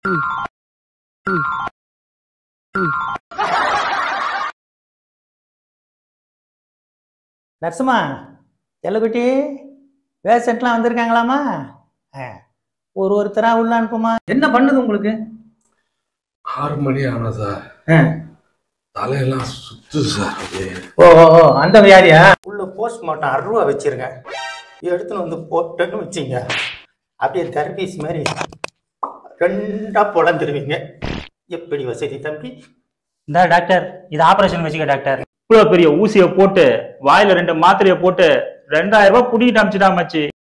நர்சுமா செல்லக்குட்டி பேஷண்ட்லாம் வந்திருக்காங்களாமா ஆ ஒரு ஒருத்தரா உள்ள அனுப்புமா என்ன பண்ணுது உங்களுக்கு ஆறு மணி ஆனதா ஆ. தலையெல்லாம் சுத்துது சார் அப்படியே ஓ ஓ ஓ அந்த வியாதியா உள்ள போஸ்ட்மார்ட்டம் அருவா வச்சிருங்க எடுத்துன்னு வந்து போட்டேன்னு வச்சிங்க அப்படியே தர்பீஸ் மாதிரி ரெண்டா பொழந்துருவீங்க எப்படி வசதி தம்பி இந்த டாக்டர் இது ஆபரேஷன் வச்சுக்க டாக்டர் இவ்வளவு பெரிய ஊசியை போட்டு வாயில ரெண்டு மாத்திரையை போட்டு ரெண்டாயிரம் ரூபாய் புடிக்கிட்டு அமிச்சிட்டா மச்சி